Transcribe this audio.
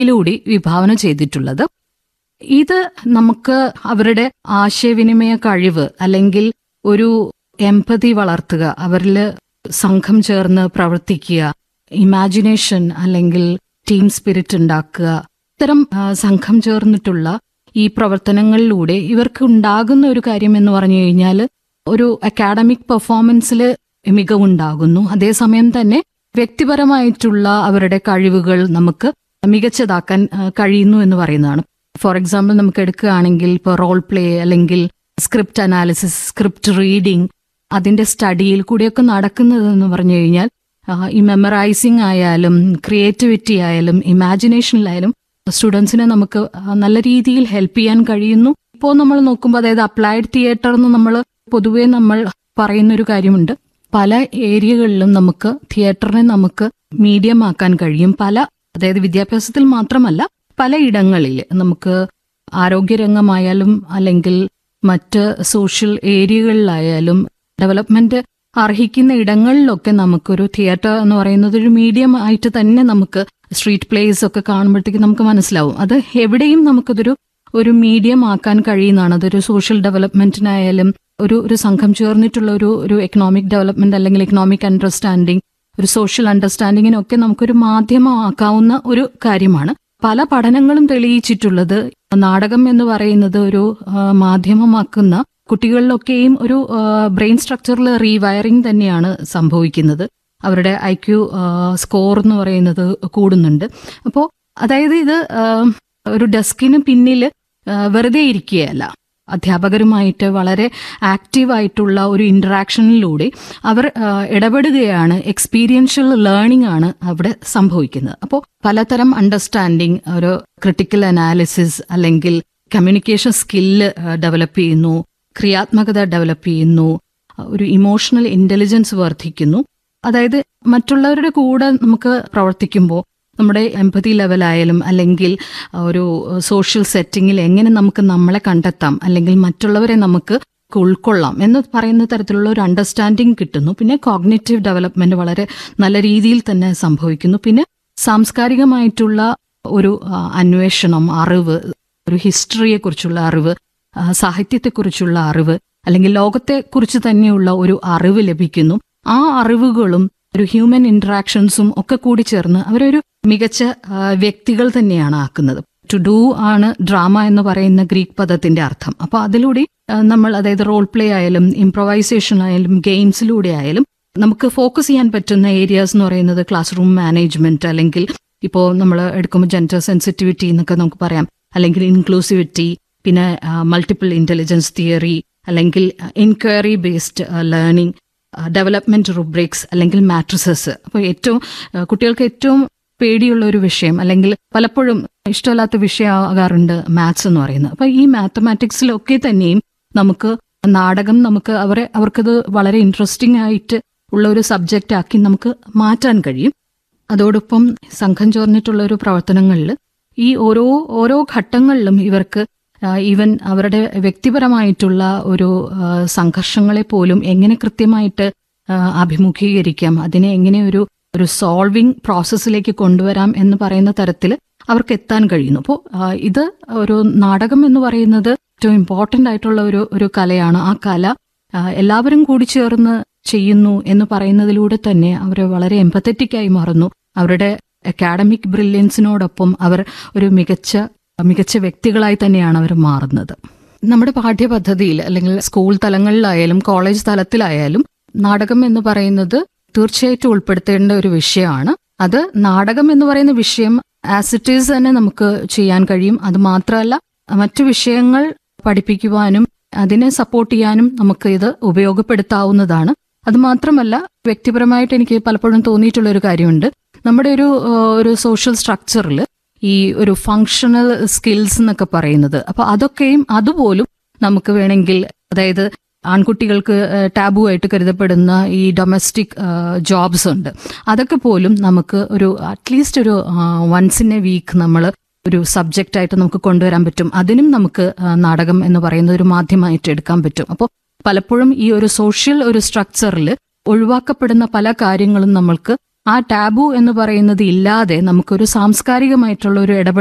യിലൂടെ വിഭാവന ചെയ്തിട്ടുള്ളത് ഇത് നമുക്ക് അവരുടെ ആശയവിനിമയ കഴിവ് അല്ലെങ്കിൽ ഒരു എംപതി വളർത്തുക അവരിൽ സംഘം ചേർന്ന് പ്രവർത്തിക്കുക ഇമാജിനേഷൻ അല്ലെങ്കിൽ ടീം സ്പിരിറ്റ് ഉണ്ടാക്കുക ഇത്തരം ആ, സംഘം ചേർന്നിട്ടുള്ള ഈ പ്രവർത്തനങ്ങളിലൂടെ ഇവർക്ക് ഉണ്ടാകുന്ന ഒരു കാര്യം എന്ന് പറഞ്ഞു കഴിഞ്ഞാൽ ഒരു അക്കാഡമിക് പെർഫോമൻസിൽ മികവുണ്ടാകുന്നു അതേസമയം തന്നെ വ്യക്തിപരമായിട്ടുള്ള അവരുടെ കഴിവുകൾ നമുക്ക് മികച്ചതാക്കാൻ ആ, കഴിയുന്നു എന്ന് പറയുന്നതാണ് ഫോർ എക്സാമ്പിൾ നമുക്ക് എടുക്കുകയാണെങ്കിൽ ഇപ്പോൾ റോൾ പ്ലേ അല്ലെങ്കിൽ സ്ക്രിപ്റ്റ് അനാലിസിസ് സ്ക്രിപ്റ്റ് റീഡിംഗ് അതിന്റെ സ്റ്റഡിയിൽ കൂടിയൊക്കെ നടക്കുന്നതെന്ന് പറഞ്ഞു കഴിഞ്ഞാൽ ആ, ഈ മെമ്മറൈസിങ് ആയാലും ക്രിയേറ്റിവിറ്റി ആയാലും ഇമാജിനേഷനിലായാലും സ്റ്റുഡൻസിനെ നമുക്ക് ആ, നല്ല രീതിയിൽ ഹെൽപ്പ് ചെയ്യാൻ കഴിയുന്നു ഇപ്പോൾ നമ്മൾ നോക്കുമ്പോൾ അതായത് അപ്ലൈഡ് തിയേറ്റർ എന്ന് നമ്മൾ പൊതുവേ നമ്മൾ പറയുന്ന ഒരു കാര്യമുണ്ട് പല ഏരിയകളിലും നമുക്ക് തിയേറ്ററിനെ നമുക്ക് മീഡിയം ആക്കാൻ കഴിയും പല അതായത് വിദ്യാഭ്യാസത്തിൽ മാത്രമല്ല പല ഇടങ്ങളിൽ നമുക്ക് ആരോഗ്യരംഗമായാലും അല്ലെങ്കിൽ മറ്റ് സോഷ്യൽ ഏരിയകളിലായാലും ഡെവലപ്മെന്റ് അർഹിക്കുന്ന ഇടങ്ങളിലൊക്കെ നമുക്കൊരു തിയേറ്റർ എന്ന് പറയുന്നത് ഒരു മീഡിയം ആയിട്ട് തന്നെ നമുക്ക് സ്ട്രീറ്റ് പ്ലേസ് ഒക്കെ കാണുമ്പോഴത്തേക്ക് നമുക്ക് മനസ്സിലാവും അത് എവിടെയും നമുക്കതൊരു ഒരു മീഡിയം ആക്കാൻ കഴിയുന്നതാണ് അതൊരു സോഷ്യൽ ഡെവലപ്മെന്റിനായാലും ഒരു ഒരു സംഘം ചേർന്നിട്ടുള്ള ഒരു ഒരു എക്കണോമിക് ഡെവലപ്മെന്റ് അല്ലെങ്കിൽ എക്കണോമിക് അണ്ടർസ്റ്റാൻഡിങ് ഒരു സോഷ്യൽ അണ്ടർസ്റ്റാൻഡിങ്ങിനൊക്കെ നമുക്കൊരു മാധ്യമമാക്കാവുന്ന ഒരു കാര്യമാണ് പല പഠനങ്ങളും തെളിയിച്ചിട്ടുള്ളത് നാടകം എന്ന് പറയുന്നത് ഒരു ആ, മാധ്യമമാക്കുന്ന കുട്ടികളിലൊക്കെയും ഒരു ബ്രെയിൻ സ്ട്രക്ചറിൽ റീവയറിംഗ് തന്നെയാണ് സംഭവിക്കുന്നത് അവരുടെ ഐ ക്യു സ്കോർ എന്ന് പറയുന്നത് കൂടുന്നുണ്ട് അപ്പോൾ അതായത് ഇത് ആ, ഒരു ഡെസ്കിന് പിന്നിൽ ആ, വെറുതെ ഇരിക്കുകയല്ല അധ്യാപകരുമായിട്ട് വളരെ ആക്റ്റീവായിട്ടുള്ള ഒരു ഇന്ററാക്ഷനിലൂടെ അവർ ആ, ഇടപെടുകയാണ് എക്സ്പീരിയൻഷ്യൽ ലേണിംഗ് ആണ് അവിടെ സംഭവിക്കുന്നത് അപ്പോൾ പലതരം അണ്ടർസ്റ്റാൻഡിങ് ഒരു ക്രിട്ടിക്കൽ അനാലിസിസ് അല്ലെങ്കിൽ കമ്മ്യൂണിക്കേഷൻ സ്കില്ല് ഡെവലപ്പ് ചെയ്യുന്നു ക്രിയാത്മകത ഡെവലപ്പ് ചെയ്യുന്നു ഒരു ഇമോഷണൽ ഇന്റലിജൻസ് വർദ്ധിക്കുന്നു അതായത് മറ്റുള്ളവരുടെ കൂടെ നമുക്ക് പ്രവർത്തിക്കുമ്പോൾ നമ്മുടെ എംപതി ലെവലായാലും അല്ലെങ്കിൽ ഒരു സോഷ്യൽ സെറ്റിങ്ങിൽ എങ്ങനെ നമുക്ക് നമ്മളെ കണ്ടെത്താം അല്ലെങ്കിൽ മറ്റുള്ളവരെ നമുക്ക് ഉൾക്കൊള്ളാം എന്ന് പറയുന്ന തരത്തിലുള്ള ഒരു അണ്ടർസ്റ്റാൻഡിങ് കിട്ടുന്നു പിന്നെ കോഗ്നേറ്റീവ് ഡെവലപ്മെന്റ് വളരെ നല്ല രീതിയിൽ തന്നെ സംഭവിക്കുന്നു പിന്നെ സാംസ്കാരികമായിട്ടുള്ള ഒരു ആ, അന്വേഷണം അറിവ് ഒരു ഹിസ്റ്ററിയെ കുറിച്ചുള്ള അറിവ് ആ, സാഹിത്യത്തെക്കുറിച്ചുള്ള അറിവ് അല്ലെങ്കിൽ ലോകത്തെക്കുറിച്ച് തന്നെയുള്ള ഒരു അറിവ് ലഭിക്കുന്നു ആ അറിവുകളും ഒരു ഹ്യൂമൻ ഇന്ററാക്ഷൻസും ഒക്കെ കൂടി ചേർന്ന് അവരൊരു മികച്ച ആ, വ്യക്തികൾ തന്നെയാണ് ആക്കുന്നത് ടു ഡു ആണ് ഡ്രാമ എന്ന് പറയുന്ന ഗ്രീക്ക് പദത്തിന്റെ അർത്ഥം അപ്പൊ അതിലൂടെ ആ, നമ്മൾ അതായത് റോൾ പ്ലേ ആയാലും ഇംപ്രൊവൈസേഷൻ ആയാലും ഗെയിംസിലൂടെ ആയാലും നമുക്ക് ഫോക്കസ് ചെയ്യാൻ പറ്റുന്ന ഏരിയാസ് എന്ന് പറയുന്നത് ക്ലാസ് റൂം മാനേജ്മെന്റ് അല്ലെങ്കിൽ ഇപ്പോൾ നമ്മൾ എടുക്കുമ്പോൾ ജെൻഡർ സെൻസിറ്റിവിറ്റി എന്നൊക്കെ നമുക്ക് പറയാം അല്ലെങ്കിൽ ഇൻക്ലൂസിവിറ്റി പിന്നെ മൾട്ടിപ്പിൾ ഇന്റലിജൻസ് തിയറി അല്ലെങ്കിൽ enquiry based learning development rubrics അല്ലെങ്കിൽ മാട്രിസസ് അപ്പോൾ ഏറ്റവും ആ, കുട്ടികൾക്ക് ഏറ്റവും പേടിയുള്ള ഒരു വിഷയം അല്ലെങ്കിൽ പലപ്പോഴും ഇഷ്ടമില്ലാത്ത വിഷയമാകാറുണ്ട് മാത്സ് എന്ന് പറയുന്നത് അപ്പൊ ഈ മാത്തമാറ്റിക്സിലൊക്കെ തന്നെയും നമുക്ക് നാടകം നമുക്ക് അവരെ അവർക്കത് വളരെ ഇൻട്രസ്റ്റിംഗ് ആയിട്ട് ഉള്ള ഒരു സബ്ജക്റ്റ് ആക്കി നമുക്ക് മാറ്റാൻ കഴിയും അതോടൊപ്പം സംഘം ചേർന്നിട്ടുള്ള ഒരു പ്രവർത്തനങ്ങളിൽ ഈ ഓരോ ഓരോ ഘട്ടങ്ങളിലും ഇവർക്ക് ഈവൻ അവരുടെ വ്യക്തിപരമായിട്ടുള്ള ഒരു ആ, സംഘർഷങ്ങളെ പോലും എങ്ങനെ കൃത്യമായിട്ട് ആ, അഭിമുഖീകരിക്കാം അതിനെ എങ്ങനെ ഒരു ഒരു സോൾവിങ് പ്രോസസ്സിലേക്ക് കൊണ്ടുവരാം എന്ന് പറയുന്ന തരത്തിൽ അവർക്ക് എത്താൻ കഴിയുന്നു അപ്പോൾ ഇത് ഒരു നാടകം എന്ന് പറയുന്നത് ഏറ്റവും ഇമ്പോർട്ടന്റ് ആയിട്ടുള്ള ഒരു ഒരു കലയാണ് ആ കല ആ, എല്ലാവരും കൂടി ചേർന്ന് ചെയ്യുന്നു എന്ന് പറയുന്നതിലൂടെ തന്നെ അവർ വളരെ എമ്പത്തറ്റിക് ആയി മാറുന്നു അവരുടെ അക്കാഡമിക് ബ്രില്യൻസിനോടൊപ്പം അവർ ഒരു മികച്ച മികച്ച വ്യക്തികളായി തന്നെയാണ് അവർ മാറുന്നത് നമ്മുടെ പാഠ്യപദ്ധതിയിൽ അല്ലെങ്കിൽ സ്കൂൾ തലങ്ങളിലായാലും കോളേജ് തലത്തിലായാലും നാടകം എന്ന് പറയുന്നത് തീർച്ചയായിട്ടും ഉൾപ്പെടുത്തേണ്ട ഒരു വിഷയമാണ് അത് നാടകം എന്ന് പറയുന്ന വിഷയം ആസ് ഇറ്റ് ഈസ് തന്നെ നമുക്ക് ചെയ്യാൻ കഴിയും അത് മാത്രമല്ല മറ്റു വിഷയങ്ങൾ പഠിപ്പിക്കുവാനും അതിനെ സപ്പോർട്ട് ചെയ്യാനും നമുക്ക് ഇത് ഉപയോഗപ്പെടുത്താവുന്നതാണ് അത് മാത്രമല്ല വ്യക്തിപരമായിട്ട് എനിക്ക് പലപ്പോഴും തോന്നിയിട്ടുള്ള ഒരു കാര്യമുണ്ട് നമ്മുടെ ഒരു ആ, ഒരു സോഷ്യൽ സ്ട്രക്ചറിൽ ഈ ഒരു ഫങ്ഷണൽ സ്കിൽസ് എന്നൊക്കെ പറയുന്നത് അപ്പൊ അതൊക്കെയും അതുപോലും നമുക്ക് വേണമെങ്കിൽ അതായത് ആൺകുട്ടികൾക്ക് ടാബു ആയിട്ട് കരുതപ്പെടുന്ന ഈ ഡൊമസ്റ്റിക് ജോബ്സ് ഉണ്ട് അതൊക്കെ പോലും നമുക്ക് ഒരു അറ്റ്ലീസ്റ്റ് ഒരു വൺസ് ഇൻ എ വീക്ക് നമ്മൾ ഒരു സബ്ജക്റ്റ് ആയിട്ട് നമുക്ക് കൊണ്ടുവരാൻ പറ്റും അതിനും നമുക്ക് ആ, നാടകം എന്ന് പറയുന്ന ഒരു മാധ്യമമായിട്ട് എടുക്കാൻ പറ്റും അപ്പോൾ പലപ്പോഴും ഈ ഒരു സോഷ്യൽ ഒരു സ്ട്രക്ചറിൽ ഒഴിവാക്കപ്പെടുന്ന പല കാര്യങ്ങളും നമ്മൾക്ക് ആ ടാബു എന്ന് പറയുന്നത് ഇല്ലാതെ നമുക്കൊരു സാംസ്കാരികമായിട്ടുള്ള ഒരു ഇടപെടൽ